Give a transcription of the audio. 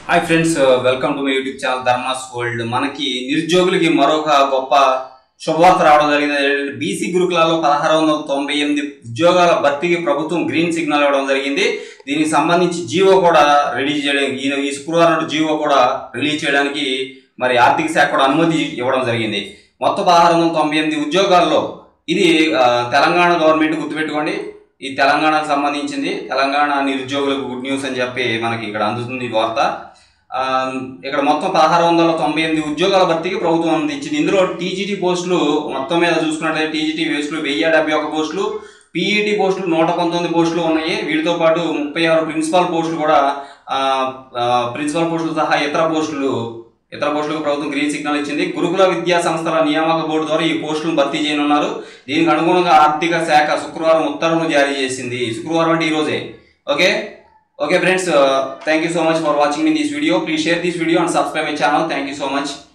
hi friends welcome to my YouTube channel ధర్మాస్ world మనకి నిరుద్యోగులకి మరొక గొప్ప శుభవార్త రావడం జరిగింది బీసీ గురుకులాల్లో పదహారు వందల తొంభై ఎనిమిది ఉద్యోగాల భర్తీకి ప్రభుత్వం గ్రీన్ సిగ్నల్ ఇవ్వడం జరిగింది దీనికి సంబంధించి జీవో కూడా రిలీజ్ చేయడానికి ఈయన ఈ శుక్రవారం నాడు జీవో కూడా రిలీజ్ చేయడానికి మరి ఆర్థిక శాఖ కూడా అనుమతి ఇవ్వడం జరిగింది మొత్తం పదహారు వందల తొంభై ఎనిమిది ఉద్యోగాల్లో ఇది ఆ, తెలంగాణ గవర్నమెంట్ గుర్తుపెట్టుకోండి ఈ తెలంగాణకు సంబంధించింది తెలంగాణ నిరుద్యోగులకు గుడ్ న్యూస్ అని చెప్పి మనకి ఇక్కడ అందుతుంది ఈ వార్త ఆ, ఇక్కడ మొత్తం పదహారు వందల తొంభై ఎనిమిది ఉద్యోగాల భర్తీకి ప్రభుత్వం అందించింది ఇందులో టీజీటీ పోస్టులు మొత్తం మీద చూసుకున్నట్లయితే టీజీటీ పోస్టులు వెయ్యి డెబ్బై ఒక పోస్టులు పీఈటీ పోస్టులు నూట పంతొమ్మిది పోస్టులు ఉన్నాయి వీటితో పాటు ముప్పై ఆరు ప్రిన్సిపాల్ పోస్టులు కూడా ఆ, ఆ, ప్రిన్సిపల్ పోస్టులు సహా ఇతర పోస్టులు ఇతర పోస్టులకు ప్రభుత్వం గ్రీన్ సిగ్నల్ ఇచ్చింది గురుకుల విద్యా సంస్థల నియామక బోర్డు ద్వారా ఈ పోస్టులను భర్తీ చేయనున్నారు దీనికి అనుగుణంగా ఆర్థిక శాఖ శుక్రవారం ఉత్తర్వులు జారీ చేసింది శుక్రవారం అంటే ఈ రోజే okay okay friends thank you so much for watching in this video please share this video and subscribe my channel thank you so much